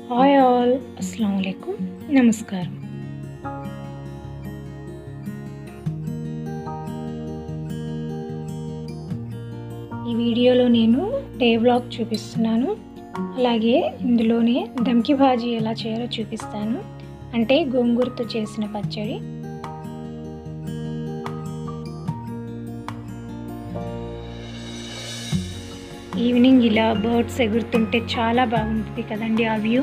hi all అస్సలం అయికు నమస్కారం ఈ వీడియోలో నేను డే వ్లాగ్ చూపిస్తున్నాను అలాగే ఇందులోనే దమ్కి భాజీ ఎలా చేయాలో చూపిస్తాను అంటే గోంగూరతో చేసిన పచ్చడి ఈవినింగ్ ఇలా బర్డ్స్ ఎగురుతుంటే చాలా బాగుంటుంది కదండి ఆ వ్యూ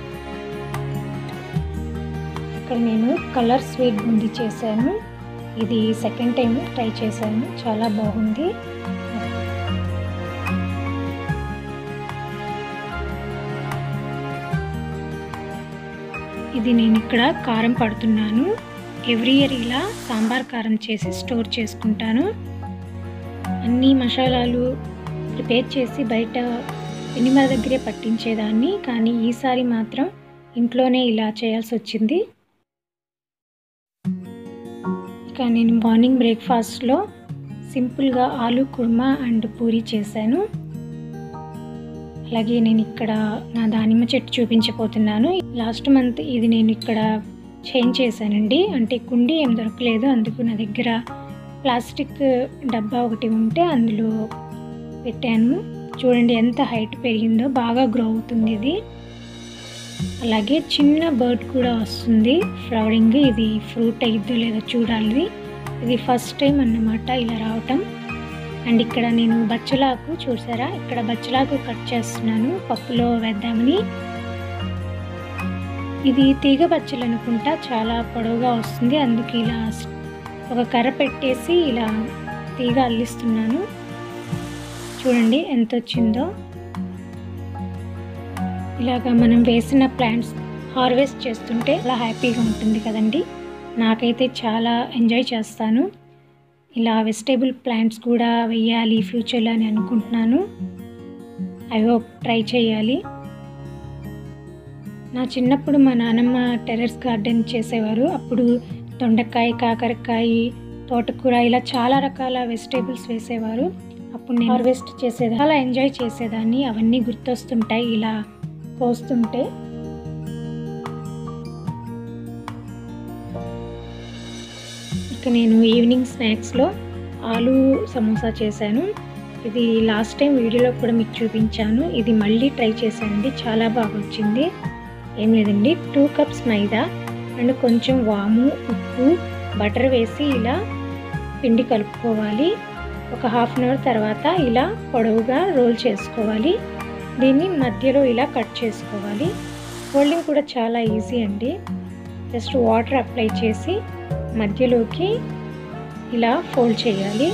ఇక్కడ నేను కలర్ స్వీట్ బూందీ చేశాను ఇది సెకండ్ టైం ట్రై చేశాను చాలా బాగుంది ఇది నేను ఇక్కడ కారం పడుతున్నాను ఎవ్రీ ఇయర్ ఇలా సాంబార్ కారం చేసి స్టోర్ చేసుకుంటాను అన్ని మసాలాలు ప్రిపేర్ చేసి బయట ఎనిమిది దగ్గరే పట్టించేదాన్ని కానీ ఈసారి మాత్రం ఇంట్లోనే ఇలా చేయాల్సి వచ్చింది ఇక నేను మార్నింగ్ బ్రేక్ఫాస్ట్లో సింపుల్గా ఆలు కుర్మా అండ్ పూరి చేశాను అలాగే నేను ఇక్కడ నా దానిమ్మ చెట్టు చూపించబోతున్నాను లాస్ట్ మంత్ ఇది నేను ఇక్కడ చేంజ్ చేశానండి అంటే కుండీ ఏం దొరకలేదు అందుకు నా దగ్గర ప్లాస్టిక్ డబ్బా ఒకటి ఉంటే అందులో పెట్టాను చూడండి ఎంత హైట్ పెరిగిందో బాగా గ్రో అవుతుంది ఇది అలాగే చిన్న బర్డ్ కూడా వస్తుంది ఫ్లవరింగ్ ఇది ఫ్రూట్ అయిద్దో లేదో చూడాలి ఇది ఫస్ట్ టైం అన్నమాట ఇలా రావటం అండ్ ఇక్కడ నేను బచ్చలాకు చూసారా ఇక్కడ బచ్చలాకు కట్ చేస్తున్నాను పప్పులో వేద్దామని ఇది తీగ బచ్చలు అనుకుంటా చాలా పొడవుగా వస్తుంది అందుకు ఇలా ఒక కర్ర పెట్టేసి ఇలా తీగ అల్లిస్తున్నాను చూడండి ఎంత వచ్చిందో ఇలాగా మనం వేసిన ప్లాంట్స్ హార్వెస్ట్ చేస్తుంటే అలా హ్యాపీగా ఉంటుంది కదండి నాకైతే చాలా ఎంజాయ్ చేస్తాను ఇలా వెజిటేబుల్ ప్లాంట్స్ కూడా వెయ్యాలి ఫ్యూచర్లో అని అనుకుంటున్నాను ఐ హోప్ ట్రై చేయాలి నా చిన్నప్పుడు మా నాన్నమ్మ టెర్రస్ గార్డెన్ చేసేవారు అప్పుడు దొండకాయ కాకరకాయ తోటకూర ఇలా చాలా రకాల వెజిటేబుల్స్ వేసేవారు అప్పుడు నేను హార్వెస్ట్ చేసేది అలా ఎంజాయ్ చేసేదాన్ని అవన్నీ గుర్తొస్తుంటాయి ఇలా కోస్తుంటే ఇక నేను ఈవినింగ్ స్నాక్స్లో ఆలు సమోసా చేశాను ఇది లాస్ట్ టైం వీడియోలో కూడా మీకు చూపించాను ఇది మళ్ళీ ట్రై చేశానండి చాలా బాగా వచ్చింది ఏం లేదండి టూ కప్స్ మైదా అండ్ కొంచెం వాము ఉప్పు బటర్ వేసి ఇలా పిండి కలుపుకోవాలి ఒక హాఫ్ అన్ అవర్ తర్వాత ఇలా పొడవుగా రోల్ చేసుకోవాలి దీన్ని మధ్యలో ఇలా కట్ చేసుకోవాలి ఫోల్డింగ్ కూడా చాలా ఈజీ అండి జస్ట్ వాటర్ అప్లై చేసి మధ్యలోకి ఇలా ఫోల్డ్ చేయాలి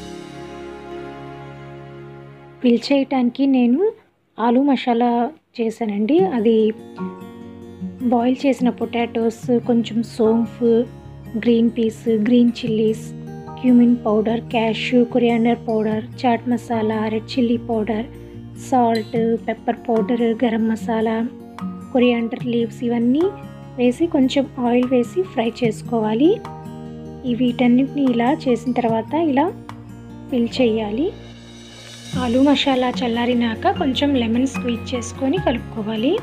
ఫిల్ చేయటానికి నేను ఆలు మసాలా చేశానండి అది బాయిల్ చేసిన పొటాటోస్ కొంచెం saunf green peas green chillies cumin powder cashew coriander powder chaat masala red chilli powder salt pepper powder garam masala coriander leaves ఇవన్నీ వేసి కొంచెం ఆయిల్ వేసి ఫ్రై చేసుకోవాలి ఈ వీటన్నిటిని ఇలా చేసిన తర్వాత ఇలా ఫిల్ చేయాలి ఆలు మసాలా చల్లారినాక కొంచెం లెమన్ స్క్వీజ్ చేసుకొని కలుపుకోవాలి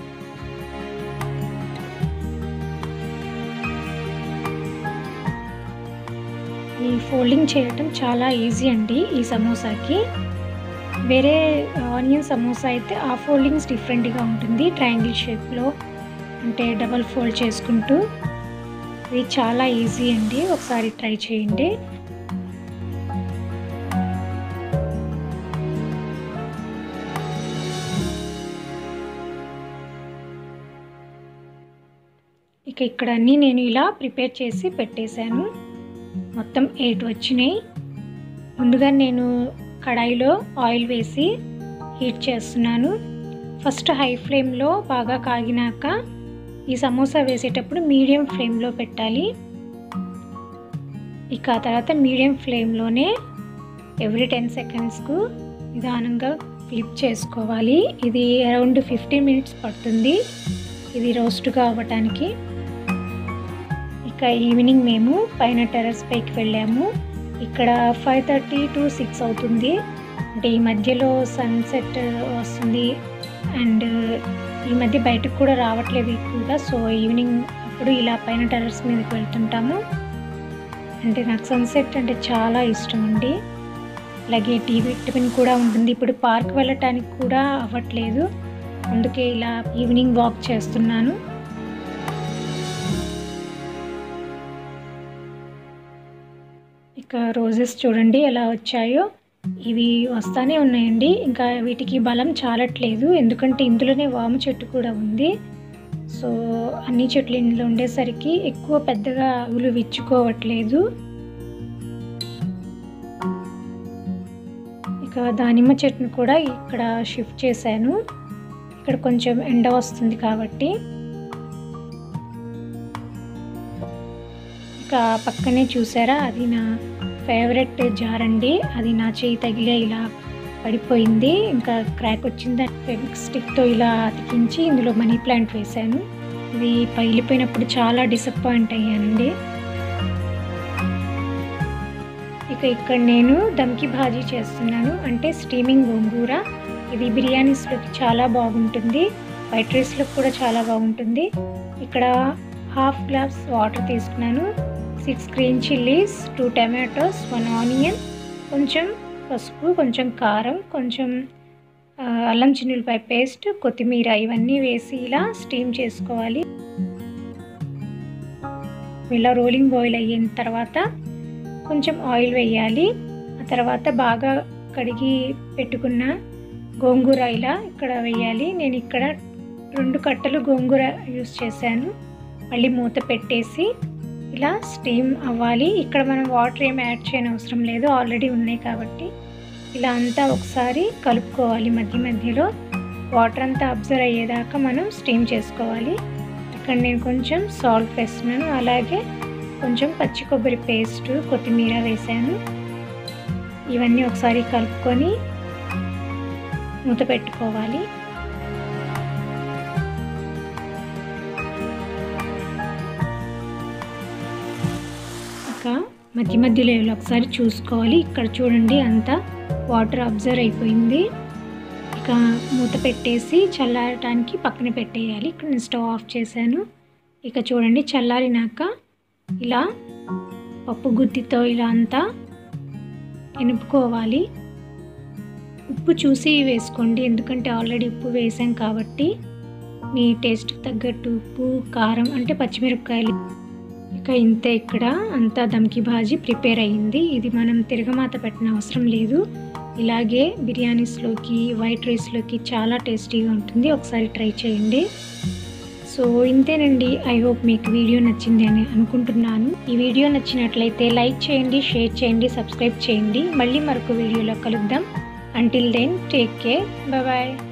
ఈ ఫోల్డింగ్ చేయటం చాలా ఈజీ అండి ఈ సమోసాకి వేరే ఆనియన్ సమోసా అయితే ఆ ఫోల్డింగ్స్ డిఫరెంట్గా ఉంటుంది ట్రయాంగిల్ షేప్లో అంటే డబల్ ఫోల్డ్ చేసుకుంటూ ఇది చాలా ఈజీ అండి ఒకసారి ట్రై చేయండి ఇక ఇక్కడ అన్నీ నేను ఇలా ప్రిపేర్ చేసి పెట్టేశాను మొత్తం ఎయిట్ వచ్చినాయి ముందుగా నేను కడాయిలో ఆయిల్ వేసి హీట్ చేస్తున్నాను ఫస్ట్ హై ఫ్లేమ్లో బాగా కాగినాక ఈ సమోసా వేసేటప్పుడు మీడియం ఫ్లేమ్లో పెట్టాలి ఇక ఆ తర్వాత మీడియం ఫ్లేమ్లోనే ఎవ్రీ టెన్ సెకండ్స్కు నిదానంగా ఫ్లిప్ చేసుకోవాలి ఇది అరౌండ్ ఫిఫ్టీన్ మినిట్స్ పడుతుంది ఇది రోస్ట్గా అవ్వటానికి ఇక ఈవినింగ్ మేము పైన టెర్రస్ పైకి వెళ్ళాము ఇక్కడ ఫైవ్ థర్టీ టు సిక్స్ అవుతుంది అంటే ఈ మధ్యలో సన్సెట్ వస్తుంది అండ్ ఈ మధ్య బయటకు కూడా రావట్లేదు ఎక్కువగా సో ఈవినింగ్ అప్పుడు ఇలా పైన టెర్రస్ మీదకి వెళ్తుంటాము అంటే నాకు సన్సెట్ అంటే చాలా ఇష్టం అండి అలాగే టీ విటమిన్ కూడా ఉంటుంది ఇప్పుడు పార్క్ వెళ్ళటానికి కూడా అవ్వట్లేదు అందుకే ఇలా ఈవినింగ్ వాక్ చేస్తున్నాను ఇక రోజెస్ చూడండి ఎలా వచ్చాయో ఇవి వస్తానే ఉన్నాయండి ఇంకా వీటికి బలం చాలట్లేదు ఎందుకంటే ఇందులోనే వాము చెట్టు కూడా ఉంది సో అన్ని చెట్లు ఇందులో ఉండేసరికి ఎక్కువ పెద్దగా ఆవులు విచ్చుకోవట్లేదు ఇక దానిమ్మ చెట్టును కూడా ఇక్కడ షిఫ్ట్ చేశాను ఇక్కడ కొంచెం ఎండ వస్తుంది కాబట్టి ఇక పక్కనే చూసారా అది నా ఫేవరెట్ జార్ అండి అది నా చేయి తగిలే ఇలా పడిపోయింది ఇంకా క్రాక్ వచ్చింది ఫెవిక్ స్టిక్తో ఇలా అతికించి ఇందులో మనీ ప్లాంట్ వేశాను ఇది పగిలిపోయినప్పుడు చాలా డిసప్పాయింట్ అయ్యానండి ఇక ఇక్కడ నేను దమ్కి భాజీ చేస్తున్నాను అంటే స్టీమింగ్ గోంగూర ఇది బిర్యానీస్లోకి చాలా బాగుంటుంది వైట్ రైస్లో కూడా చాలా బాగుంటుంది ఇక్కడ హాఫ్ గ్లాస్ వాటర్ తీసుకున్నాను six green chillies two tomatoes one onion కొంచెం పసుపు కొంచెం కారం కొంచెం ఆ, అల్లం చిన్నులపాయ పేస్ట్ కొత్తిమీర ఇవన్నీ వేసి ఇలా స్టీమ్ చేసుకోవాలి ఇలా రోలింగ్ బాయిల్ అయిన తర్వాత కొంచెం ఆయిల్ వేయాలి ఆ తర్వాత బాగా కడిగి పెట్టుకున్న గోంగూర ఇలా ఇక్కడ వేయాలి నేను ఇక్కడ రెండు కట్టలు గోంగూర యూస్ చేశాను మళ్ళీ మూత పెట్టేసి ఇలా స్టీమ్ అవ్వాలి ఇక్కడ మనం వాటర్ ఏం యాడ్ చేయని అవసరం లేదు ఆల్రెడీ ఉన్నాయి కాబట్టి ఇలా అంతా ఒకసారి కలుపుకోవాలి మధ్య మధ్యలో వాటర్ అంతా అబ్జర్వ్ అయ్యేదాకా మనం స్టీమ్ చేసుకోవాలి ఇక్కడ నేను కొంచెం సాల్ట్ వేస్తున్నాను అలాగే కొంచెం పచ్చి కొబ్బరి పేస్ట్ కొత్తిమీర వేసాను ఇవన్నీ ఒకసారి కలుపుకొని మూత పెట్టుకోవాలి ఇక మధ్య మధ్యలో ఇలా ఒకసారి చూసుకోవాలి ఇక్కడ చూడండి అంతా వాటర్ అబ్జర్వ్ అయిపోయింది ఇక మూత పెట్టేసి చల్లారటానికి పక్కన పెట్టేయాలి ఇక్కడ నేను స్టవ్ ఆఫ్ చేశాను ఇక చూడండి చల్లారినాక ఇలా పప్పు గుత్తితో ఇలా అంతా ఎనుపుకోవాలి ఉప్పు చూసి వేసుకోండి ఎందుకంటే ఆల్రెడీ ఉప్పు వేసాం కాబట్టి మీ టేస్ట్కి తగ్గట్టు ఉప్పు కారం అంటే పచ్చిమిరపకాయలు ఇక ఇంతే ఇక్కడ అంతా దమ్కి భాజీ ప్రిపేర్ అయ్యింది ఇది మనం తిరగమాత పెట్టిన అవసరం లేదు ఇలాగే బిర్యానీస్లోకి వైట్ రైస్లోకి చాలా టేస్టీగా ఉంటుంది ఒకసారి ట్రై చేయండి సో ఇంతేనండి ఐ హోప్ మీకు వీడియో నచ్చింది అని అనుకుంటున్నాను ఈ వీడియో నచ్చినట్లయితే లైక్ చేయండి షేర్ చేయండి సబ్స్క్రైబ్ చేయండి మళ్ళీ మరొక వీడియోలో కలుద్దాం until then take care bye